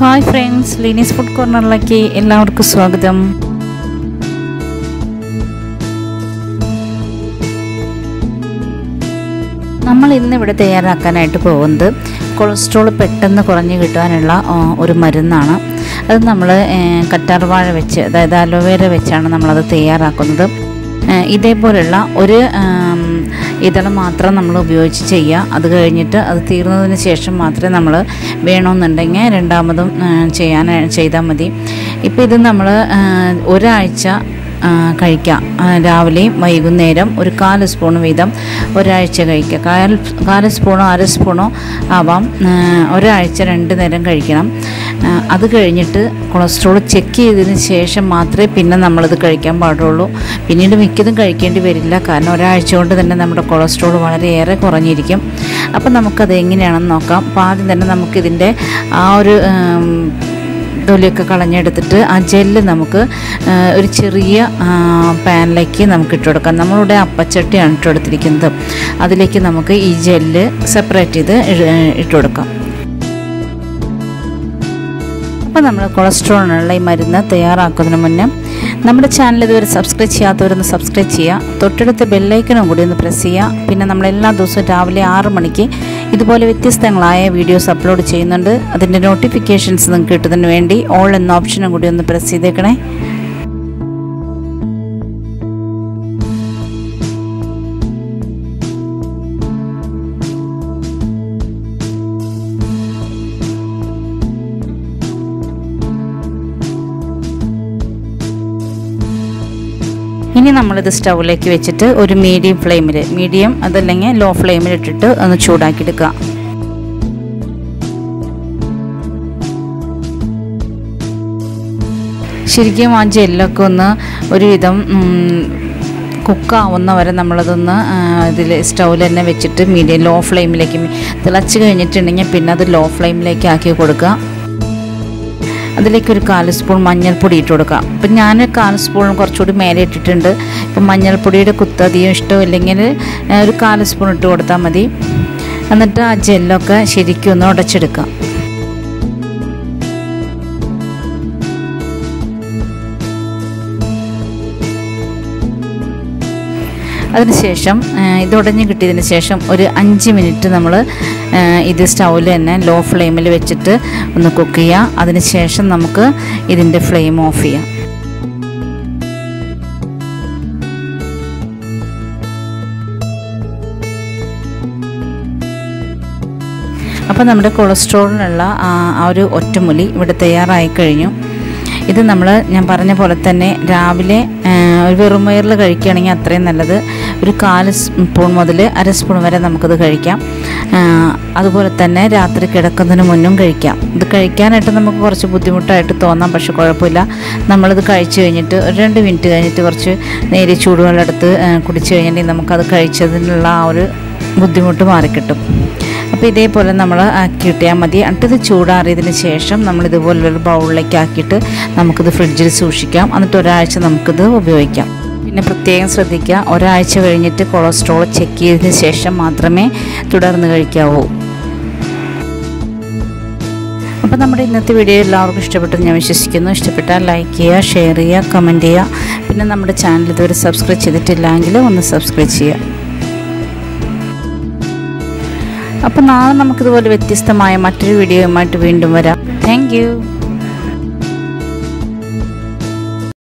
hi friends ലീനീസ് food കോർണറിലേക്ക് എല്ലാവർക്കും സ്വാഗതം നമ്മൾ ഇന്ന് ഇവിടെ തയ്യാറാക്കാനായിട്ട് പോകുന്നത് കൊളസ്ട്രോൾ പെട്ടെന്ന് കുറഞ്ഞു കിട്ടാനുള്ള ആ, ഒരു മരുന്നാണ് അത് നമ്മൾ കറ്റാർവാഴ വെച്ച് അതായത് അലോവേര വെച്ചാണ് നമ്മളത് തയ്യാറാക്കുന്നത് ഏ, ഇതേപോലുള്ള ഒരു ആം, ഇതള മാത്രം നമ്മൾ ഉപയോഗിച്ച് ചെയ്യുക അത് കഴിഞ്ഞിട്ട് അത് തീർന്നതിന് ശേഷം മാത്രമേ നമ്മൾ വേണമെന്നുണ്ടെങ്കിൽ രണ്ടാമതും ആ, ചെയ്യാൻ ചെയ്താൽ മതി ഇപ്പോൾ ഇത് നമ്മൾ ഒരാഴ്ച ആ, കഴിക്കാം ആ, രാവിലെയും വൈകുന്നേരം ഒരു കാല് സ്പൂൺ വീതം ഒരാഴ്ച കഴിക്കുക കാൽ കാല് സ്പൂണോ അര സ്പൂണോ ആവാം ആ, ഒരാഴ്ച രണ്ട് നേരം കഴിക്കണം ആ, അത് കഴിഞ്ഞിട്ട് കൊളസ്ട്രോൾ ചെക്ക് ചെയ്തതിന് ശേഷം മാത്രമേ പിന്നെ നമ്മളിത് കഴിക്കാൻ പാടുള്ളൂ പിന്നീട് മിക്കതും കഴിക്കേണ്ടി വരില്ല കാരണം ഒരാഴ്ച കൊണ്ട് തന്നെ നമ്മുടെ കൊളസ്ട്രോൾ വളരെയേറെ കുറഞ്ഞിരിക്കും അപ്പം നമുക്കത് എങ്ങനെയാണെന്ന് നോക്കാം അപ്പോൾ ആദ്യം തന്നെ നമുക്കിതിൻ്റെ ആ ഒരു ഉം, തൊലിയൊക്കെ കളഞ്ഞെടുത്തിട്ട് ആ ജെല്ല് നമുക്ക് ആ, ഒരു ചെറിയ ആ, പാനിലേക്ക് നമുക്ക് ഇട്ട് കൊടുക്കാം നമ്മളിവിടെ അപ്പച്ചട്ടിയാണ് ഇട്ട് കൊടുത്തിരിക്കുന്നത് അതിലേക്ക് നമുക്ക് ഈ ജെല്ല് സെപ്പറേറ്റ് ചെയ്ത് ഇഴ- ഇട്ട് കൊടുക്കാം അപ്പോൾ നമ്മൾ കൊളസ്ട്രോളിനുള്ള ഈ മരുന്ന് തയ്യാറാക്കുന്നതിന് മുന്നേ നമ്മുടെ ചാനൽ ഇതുവരെ സബ്സ്ക്രൈബ് ചെയ്യാത്തവരൊന്ന് സബ്സ്ക്രൈബ് ചെയ്യുക തൊട്ടടുത്ത ബെല്ലൈക്കനും കൂടി ഒന്ന് പ്രസ് ചെയ്യുക പിന്നെ നമ്മൾ എല്ലാ ദിവസവും രാവിലെ ആറ് മണിക്ക് ഇതുപോലെ വ്യത്യസ്തങ്ങളായ വീഡിയോസ് അപ്ലോഡ് ചെയ്യുന്നുണ്ട് അതിൻ്റെ നോട്ടിഫിക്കേഷൻസ് നിങ്ങൾക്ക് കിട്ടുന്നതിന് വേണ്ടി ഓൾ എന്ന ഓപ്ഷനും കൂടി ഒന്ന് പ്രസ് ചെയ്തേക്കണേ ഇനി നമ്മളിത് സ്റ്റൗവിലേക്ക് വെച്ചിട്ട് ഒരു മീഡിയം ഫ്ലെയിമിൽ മീഡിയം അതല്ലെങ്കിൽ ലോ ഫ്ലെയിമിൽ ഇട്ടിട്ട് ഒന്ന് ചൂടാക്കിയെടുക്കുക ശരിക്കും ആ ജെല്ലൊക്കെ ഒന്ന് ഒരുവിധം കുക്കാവുന്ന വരെ നമ്മളതൊന്ന് ഇതിൽ സ്റ്റൗവിൽ തന്നെ വെച്ചിട്ട് മീഡിയം ലോ ഫ്ലെയിമിലേക്ക് തിളച്ച് കഴിഞ്ഞിട്ടുണ്ടെങ്കിൽ പിന്നെ അത് ലോ ഫ്ലെയിമിലേക്ക് ആക്കി കൊടുക്കുക അതിലേക്ക് ഒരു കാല് സ്പൂൺ മഞ്ഞൾപ്പൊടി ഇട്ട് കൊടുക്കാം അപ്പം ഞാൻ കാൽ സ്പൂൺ കുറച്ചുകൂടി മേലെ ഇട്ടിട്ടുണ്ട് ഇപ്പം മഞ്ഞൾപ്പൊടിയുടെ കുത്ത് അധികം ഇഷ്ടമില്ലെങ്കിൽ ഒരു കാല് സ്പൂൺ ഇട്ട് കൊടുത്താൽ മതി എന്നിട്ട് ആ ജെല്ലൊക്കെ ശരിക്കും ഒന്ന് ഉടച്ചെടുക്കാം അതിനുശേഷം ഇത് ഉടഞ്ഞ് കിട്ടിയതിന് ശേഷം ഒരു അഞ്ച് മിനിറ്റ് നമ്മൾ ഇത് സ്റ്റൗവിൽ തന്നെ ലോ ഫ്ലെയിമിൽ വെച്ചിട്ട് ഒന്ന് കുക്ക് ചെയ്യുക അതിനുശേഷം നമുക്ക് ഇതിൻ്റെ ഫ്ലെയിം ഓഫ് ചെയ്യാം അപ്പോൾ നമ്മുടെ കൊളസ്ട്രോളിനുള്ള ആ ആ ഒരു ഒറ്റമൂലി ഇവിടെ തയ്യാറായി കഴിഞ്ഞു ഇത് നമ്മൾ ഞാൻ പറഞ്ഞ പോലെ തന്നെ രാവിലെ ആ, ഒരു വെറും വയറിൽ കഴിക്കുകയാണെങ്കിൽ അത്രയും നല്ലത് ഒരു കാല് സ്പൂൺ മുതൽ അര സ്പൂൺ വരെ നമുക്കത് കഴിക്കാം ആ, അതുപോലെ തന്നെ രാത്രി കിടക്കുന്നതിന് മുന്നും കഴിക്കാം ഇത് കഴിക്കാനായിട്ട് നമുക്ക് കുറച്ച് ബുദ്ധിമുട്ടായിട്ട് തോന്നാം പക്ഷെ കുഴപ്പമില്ല നമ്മളിത് കഴിച്ചു കഴിഞ്ഞിട്ട് ഒരു രണ്ട് മിനിറ്റ് കഴിഞ്ഞിട്ട് കുറച്ച് നേരിയ ചൂടുവെള്ളം എടുത്ത് ആ, കുടിച്ചു കഴിഞ്ഞിട്ടുണ്ടെങ്കിൽ നമുക്കത് കഴിച്ചതിനുള്ള ആ ഒരു ബുദ്ധിമുട്ട് മാറിക്കിട്ടും അപ്പോൾ ഇതേപോലെ നമ്മൾ ആക്കി കിട്ടിയാൽ മതി എന്നിട്ട് ഇത് ചൂടാറിയതിന് ശേഷം നമ്മൾ ഇതുപോലൊരു ബൗളിലേക്ക് ആക്കിയിട്ട് നമുക്കിത് ഫ്രിഡ്ജിൽ സൂക്ഷിക്കാം എന്നിട്ട് ഒരാഴ്ച നമുക്കിത് ഉപയോഗിക്കാം പിന്നെ പ്രത്യേകം ശ്രദ്ധിക്കുക ഒരാഴ്ച കഴിഞ്ഞിട്ട് കൊളസ്ട്രോൾ ചെക്ക് ചെയ്തതിന് ശേഷം മാത്രമേ തുടർന്ന് കഴിക്കാവൂ അപ്പോൾ നമ്മുടെ ഇന്നത്തെ വീഡിയോ എല്ലാവർക്കും ഇഷ്ടപ്പെട്ടെന്ന് ഞാൻ വിശ്വസിക്കുന്നു ഇഷ്ടപ്പെട്ടാൽ ലൈക്ക് ചെയ്യുക ഷെയർ ചെയ്യുക കമൻറ്റ് ചെയ്യുക പിന്നെ നമ്മുടെ ചാനൽ ഇതുവരെ സബ്സ്ക്രൈബ് ചെയ്തിട്ടില്ലെങ്കിൽ ഒന്ന് സബ്സ്ക്രൈബ് ചെയ്യുക അപ്പോൾ നാളെ നമുക്കിതുപോലെ വ്യത്യസ്തമായ മറ്റൊരു വീഡിയോയുമായിട്ട് വീണ്ടും വരാം താങ്ക്